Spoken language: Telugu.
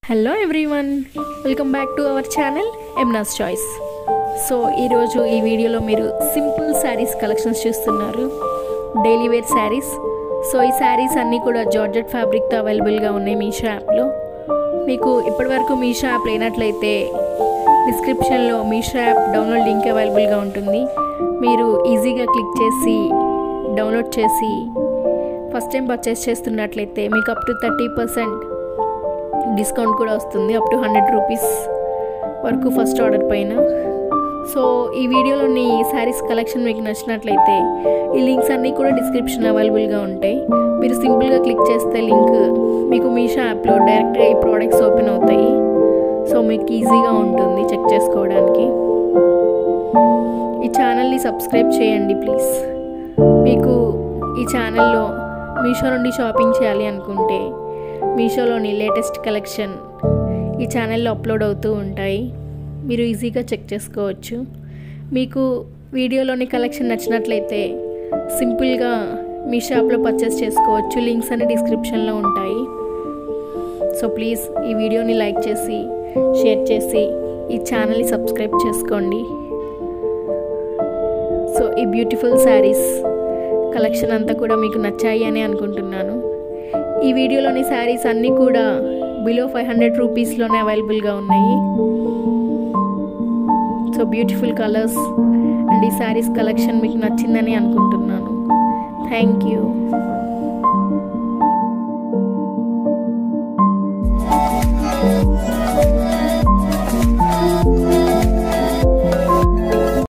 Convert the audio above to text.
hello everyone welcome back to our channel ఎమ్నాస్ చాయిస్ సో ఈరోజు ఈ వీడియోలో మీరు సింపుల్ శారీస్ కలెక్షన్స్ చూస్తున్నారు డైలీ వేర్ శారీస్ సో ఈ శారీస్ అన్నీ కూడా జార్జెట్ ఫ్యాబ్రిక్తో అవైలబుల్గా ఉన్నాయి మీషో యాప్లో మీకు ఇప్పటివరకు మీషో యాప్ లేనట్లయితే డిస్క్రిప్షన్లో మీషో యాప్ డౌన్లోడ్ లింక్ అవైలబుల్గా ఉంటుంది మీరు ఈజీగా క్లిక్ చేసి డౌన్లోడ్ చేసి ఫస్ట్ టైం పర్చేస్ చేస్తున్నట్లయితే మీకు up to thirty percent discount కూడా వస్తుంది అప్ టు హండ్రెడ్ రూపీస్ వరకు ఫస్ట్ ఆర్డర్ పైన సో ఈ వీడియోలోని శారీస్ కలెక్షన్ మీకు నచ్చినట్లయితే ఈ లింక్స్ అన్నీ కూడా డిస్క్రిప్షన్ అవైలబుల్గా ఉంటాయి మీరు సింపుల్గా క్లిక్ చేస్తే లింక్ మీకు మీషో యాప్లో డైరెక్ట్గా ఈ ప్రోడక్ట్స్ ఓపెన్ అవుతాయి సో మీకు ఈజీగా ఉంటుంది చెక్ చేసుకోవడానికి ఈ ఛానల్ని సబ్స్క్రైబ్ చేయండి ప్లీజ్ మీకు ఈ ఛానల్లో మీషో నుండి షాపింగ్ చేయాలి అనుకుంటే మీషోలోని లేటెస్ట్ కలెక్షన్ ఈ ఛానల్లో అప్లోడ్ అవుతూ ఉంటాయి మీరు ఈజీగా చెక్ చేసుకోవచ్చు మీకు వీడియోలోని కలెక్షన్ నచ్చినట్లయితే సింపుల్గా మీ షాప్లో పర్చేస్ చేసుకోవచ్చు లింక్స్ అన్ని డిస్క్రిప్షన్లో ఉంటాయి సో ప్లీజ్ ఈ వీడియోని లైక్ చేసి షేర్ చేసి ఈ ఛానల్ని సబ్స్క్రైబ్ చేసుకోండి సో ఈ బ్యూటిఫుల్ శారీస్ కలెక్షన్ అంతా కూడా మీకు నచ్చాయి అని అనుకుంటున్నాను ఈ వీడియోలోని శారీస్ అన్నీ కూడా బిలో ఫైవ్ హండ్రెడ్ రూపీస్లోనే అవైలబుల్గా ఉన్నాయి సో బ్యూటిఫుల్ కలర్స్ అండ్ ఈ శారీస్ కలెక్షన్ మీకు నచ్చిందని అనుకుంటున్నాను థ్యాంక్ యూ